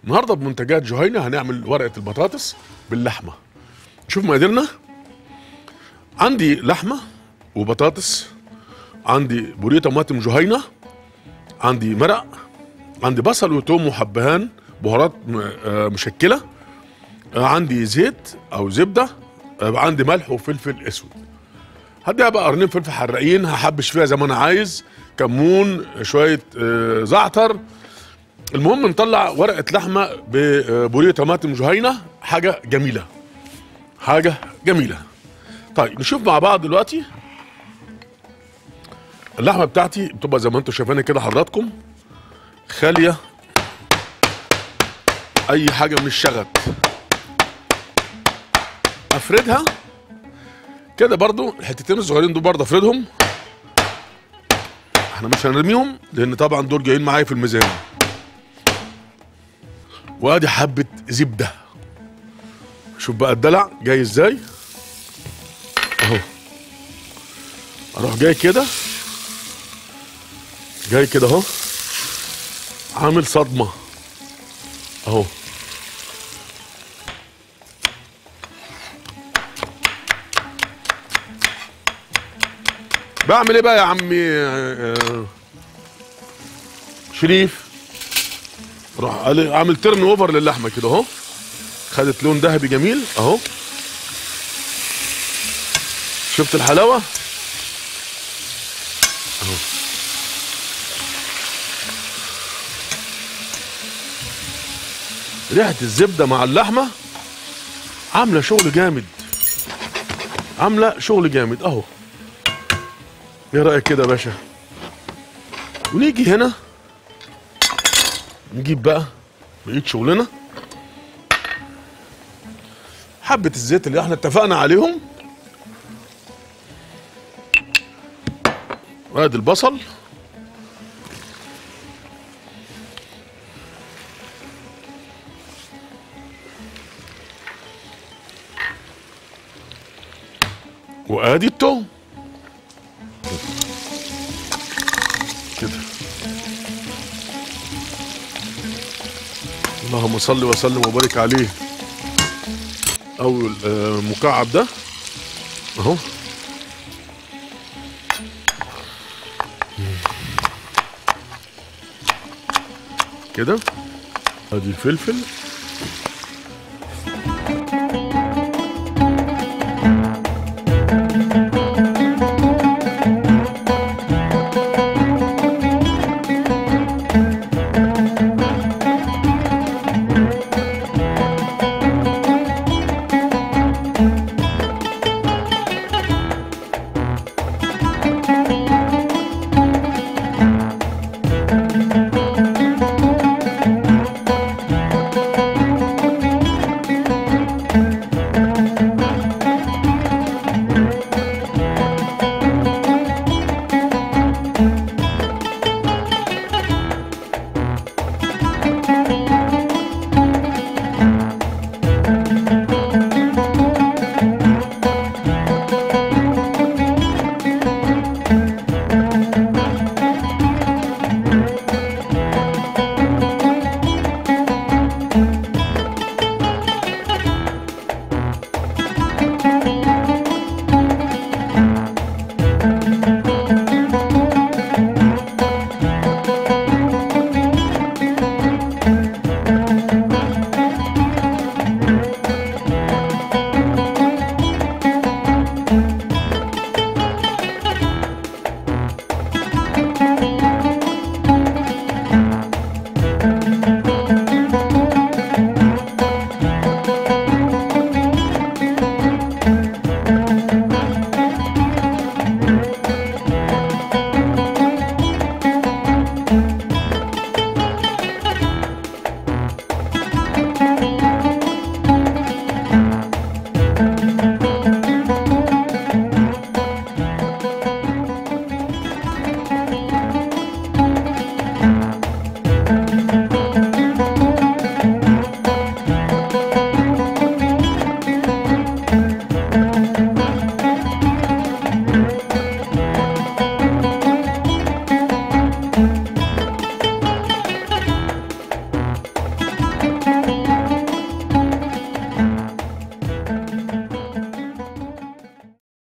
النهارده بمنتجات جهينه هنعمل ورقه البطاطس باللحمه نشوف مقاديرنا عندي لحمه وبطاطس عندي بوريه طماطم جهينه عندي مرق عندي بصل وتوم وحبهان بهارات م- آه، مشكله آه، عندي زيت او زبده آه، عندي ملح وفلفل اسود هديها بقى قرنين فلفل حراقين هحبش فيها زي ما انا عايز كمون شويه آه، زعتر المهم نطلع ورقه لحمه ببوريه طماطم جهينه حاجه جميله حاجه جميله طيب نشوف مع بعض دلوقتي اللحمه بتاعتي بتبقى زي ما انتم شايفينها كده حضراتكم خاليه اي حاجه من الشغل افردها كده برضو الحتتين الصغيرين دول برضو افردهم احنا مش هنرميهم لان طبعا دول جايين معايا في الميزان وادي حبه زبده شوف بقى الدلع جاي ازاي اهو اروح جاي كده جاي كده اهو عامل صدمه اهو بعمل ايه بقى يا عمي آه، شريف راح قال- عامل ترن اوفر للحمه كده اهو خدت لون ذهبي جميل اهو شفت الحلاوه اهو ريحه الزبده مع اللحمه عامله شغل جامد عامله شغل جامد اهو ايه رايك كده يا باشا ونيجي هنا نجيب بقى بقيه شغلنا حبه الزيت اللي احنا اتفقنا عليهم وادي البصل وادي التوم كده اللهم صل وسلم وبارك عليه اول آه، مكعب ده اهو كده ادي الفلفل